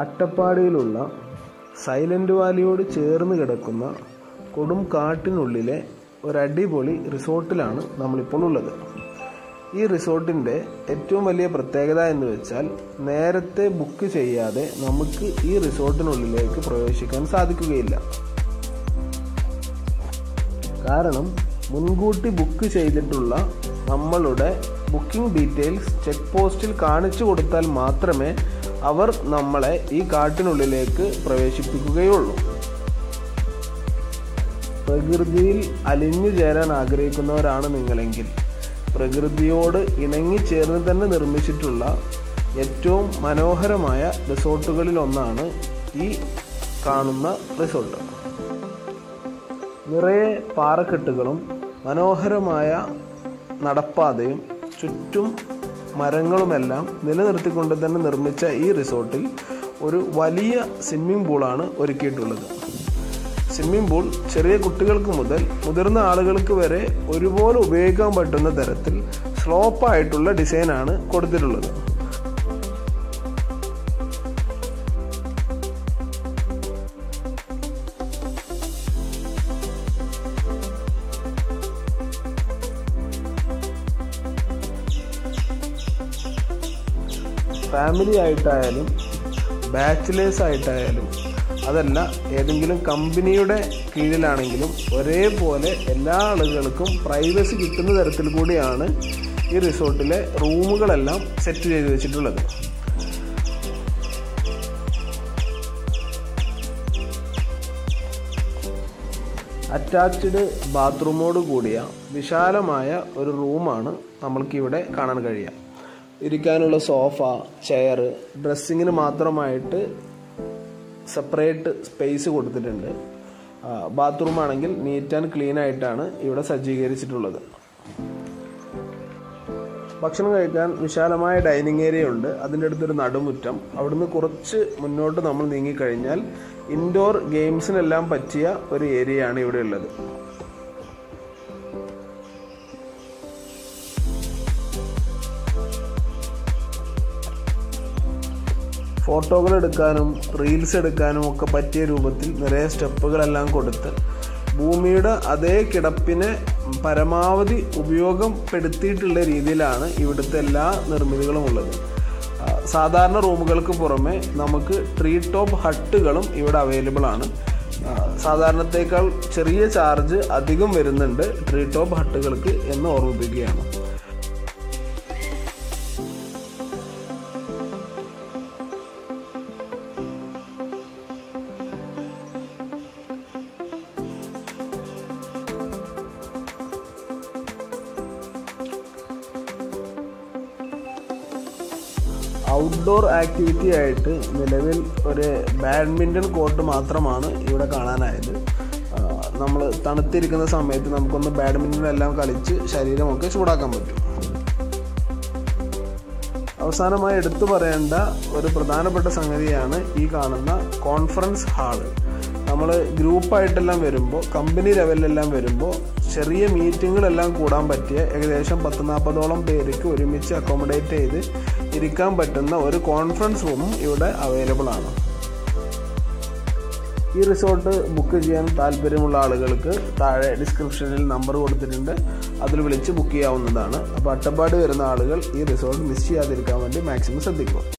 അട്ടപ്പാടിയിലുള്ള silent വാലിയോട് ചേർന്ന് കിടക്കുന്ന കൊടും കാട്ടിനുള്ളിലെ ഒരടിപൊളി റിസോർട്ടിലാണ് നമ്മളിപ്പോൾ ഉള്ളത് ഈ റിസോർട്ടിൻ്റെ ഏറ്റവും വലിയ പ്രത്യേകത എന്ന് വെച്ചാൽ നേരത്തെ ബുക്ക് ചെയ്യാതെ നമുക്ക് ഈ റിസോർട്ടിനുള്ളിലേക്ക് പ്രവേശിക്കാൻ സാധിക്കുകയില്ല കാരണം മുൻകൂട്ടി ബുക്ക് ചെയ്തിട്ടുള്ള നമ്മളുടെ ബുക്കിംഗ് ഡീറ്റെയിൽസ് ചെക്ക് പോസ്റ്റിൽ കാണിച്ചു കൊടുത്താൽ മാത്രമേ അവർ നമ്മളെ ഈ കാട്ടിനുള്ളിലേക്ക് പ്രവേശിപ്പിക്കുകയുള്ളൂ പ്രകൃതിയിൽ അലിഞ്ഞു ചേരാൻ ആഗ്രഹിക്കുന്നവരാണ് നിങ്ങളെങ്കിൽ പ്രകൃതിയോട് ഇണങ്ങിച്ചേർന്ന് തന്നെ നിർമ്മിച്ചിട്ടുള്ള ഏറ്റവും മനോഹരമായ റിസോർട്ടുകളിൽ ഒന്നാണ് ഈ കാണുന്ന റിസോർട്ട് നിറയെ പാറക്കെട്ടുകളും മനോഹരമായ നടപ്പാതയും ചുറ്റും മരങ്ങളുമെല്ലാം നിലനിർത്തിക്കൊണ്ട് തന്നെ നിർമ്മിച്ച ഈ റിസോർട്ടിൽ ഒരു വലിയ സ്വിമ്മിംഗ് പൂളാണ് ഒരുക്കിയിട്ടുള്ളത് സ്വിമ്മിംഗ് പൂൾ ചെറിയ കുട്ടികൾക്ക് മുതൽ മുതിർന്ന ആളുകൾക്ക് വരെ ഒരുപോലെ ഉപയോഗിക്കാൻ പറ്റുന്ന തരത്തിൽ സ്ലോപ്പായിട്ടുള്ള ഡിസൈനാണ് കൊടുത്തിട്ടുള്ളത് ഫാമിലി ആയിട്ടായാലും ബാച്ചിലേഴ്സ് ആയിട്ടായാലും അതല്ല ഏതെങ്കിലും കമ്പനിയുടെ കീഴിലാണെങ്കിലും ഒരേപോലെ എല്ലാ ആളുകൾക്കും പ്രൈവസി കിട്ടുന്ന തരത്തിൽ കൂടിയാണ് ഈ റിസോർട്ടിലെ റൂമുകളെല്ലാം സെറ്റ് ചെയ്ത് വെച്ചിട്ടുള്ളത് അറ്റാച്ച്ഡ് ബാത്റൂമോട് കൂടിയ വിശാലമായ ഒരു റൂമാണ് നമ്മൾക്കിവിടെ കാണാൻ കഴിയുക ഇരിക്കാനുള്ള സോഫ ചെയർ ഡ്രസ്സിങ്ങിന് മാത്രമായിട്ട് സെപ്പറേറ്റ് സ്പേസ് കൊടുത്തിട്ടുണ്ട് ബാത്റൂം ആണെങ്കിൽ നീറ്റ് ആൻഡ് ക്ലീൻ ആയിട്ടാണ് ഇവിടെ സജ്ജീകരിച്ചിട്ടുള്ളത് ഭക്ഷണം കഴിക്കാൻ വിശാലമായ ഡൈനിങ് ഏരിയ ഉണ്ട് അതിൻ്റെ അടുത്തൊരു നടുമുറ്റം അവിടുന്ന് കുറച്ച് മുന്നോട്ട് നമ്മൾ നീങ്ങിക്കഴിഞ്ഞാൽ ഇൻഡോർ ഗെയിംസിനെല്ലാം പറ്റിയ ഒരു ഏരിയയാണ് ഇവിടെ ഉള്ളത് ഫോട്ടോകൾ എടുക്കാനും റീൽസ് എടുക്കാനും ഒക്കെ പറ്റിയ രൂപത്തിൽ നിറയെ സ്റ്റെപ്പുകളെല്ലാം കൊടുത്ത് ഭൂമിയുടെ അതേ കിടപ്പിനെ പരമാവധി ഉപയോഗപ്പെടുത്തിയിട്ടുള്ള രീതിയിലാണ് ഇവിടുത്തെ എല്ലാ നിർമ്മിതികളും ഉള്ളത് സാധാരണ റൂമുകൾക്ക് പുറമെ നമുക്ക് ട്രീ ടോപ്പ് ഹട്ടുകളും ഇവിടെ അവൈലബിൾ ആണ് സാധാരണത്തേക്കാൾ ചെറിയ ചാർജ് അധികം വരുന്നുണ്ട് ട്രീ ടോപ്പ് ഹട്ടുകൾക്ക് എന്ന് ഓർമ്മിപ്പിക്കുകയാണ് ഔട്ട്ഡോർ ആക്ടിവിറ്റി ആയിട്ട് നിലവിൽ ഒരു ബാഡ്മിൻ്റൺ കോർട്ട് മാത്രമാണ് ഇവിടെ കാണാനായത് നമ്മൾ തണുത്തിരിക്കുന്ന സമയത്ത് നമുക്കൊന്ന് ബാഡ്മിൻ്റൺ എല്ലാം കളിച്ച് ശരീരമൊക്കെ ചൂടാക്കാൻ പറ്റും അവസാനമായി എടുത്തു പറയേണ്ട ഒരു പ്രധാനപ്പെട്ട സംഗതിയാണ് ഈ കാണുന്ന കോൺഫറൻസ് ഹാള് നമ്മൾ ഗ്രൂപ്പായിട്ടെല്ലാം വരുമ്പോൾ കമ്പനി ലെവലിലെല്ലാം വരുമ്പോൾ ചെറിയ മീറ്റിങ്ങുകളെല്ലാം കൂടാൻ പറ്റിയ ഏകദേശം പത്ത് നാൽപ്പതോളം പേർക്ക് ഒരുമിച്ച് അക്കോമഡേറ്റ് ചെയ്ത് ഇരിക്കാൻ പറ്റുന്ന ഒരു കോൺഫറൻസ് റൂമും ഇവിടെ അവൈലബിൾ ആണ് ഈ റിസോർട്ട് ബുക്ക് ചെയ്യാൻ താല്പര്യമുള്ള ആളുകൾക്ക് താഴെ ഡിസ്ക്രിപ്ഷനിൽ നമ്പർ കൊടുത്തിട്ടുണ്ട് അതിൽ വിളിച്ച് ബുക്ക് ചെയ്യാവുന്നതാണ് അപ്പോൾ അട്ടപ്പാടി വരുന്ന ആളുകൾ ഈ റിസോർട്ട് മിസ് ചെയ്യാതിരിക്കാൻ വേണ്ടി മാക്സിമം ശ്രദ്ധിക്കുക